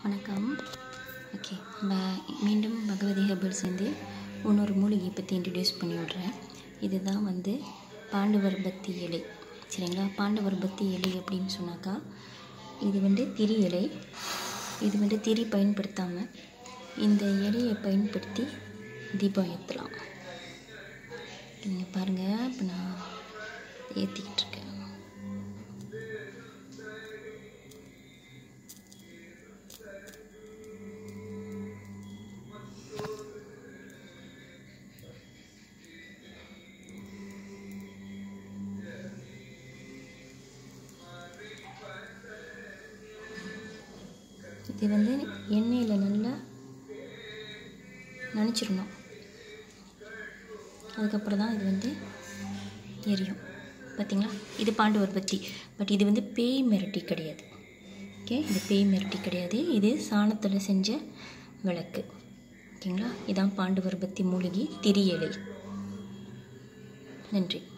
வணக்கம் ஓகே நம்ம மீண்டும் பகவதி ஹெர்பல் சேர்ந்து இன்னொரு மூலிகையை பற்றி இன்ட்ரடியூஸ் பண்ணி விட்றேன் இதுதான் வந்து பாண்டவர் பத்தி இலை சரிங்களா பாண்டவர் பத்தி இலை அப்படின்னு சொன்னாக்கா இது வந்து திரி இலை இது வந்து திரி பயன்படுத்தாமல் இந்த இலையை பயன்படுத்தி தீபம் ஏற்றலாம் நீங்கள் பாருங்கள் இப்போ நான் ஏற்றிக்கிட்டு இருக்கேன் இது வந்து எண்ணெயில் நல்லா நனைச்சிடணும் அதுக்கப்புறம் தான் இது வந்து எரியும் பார்த்தீங்களா இது பாண்டவர் பத்தி பட் இது வந்து பேய் மிரட்டி கிடையாது ஓகே இது பேய் மிரட்டி கிடையாது இது சாணத்தில் செஞ்ச விளக்கு ஓகேங்களா இதான் பாண்டவர் பத்தி மூலிகை திரி இலை நன்றி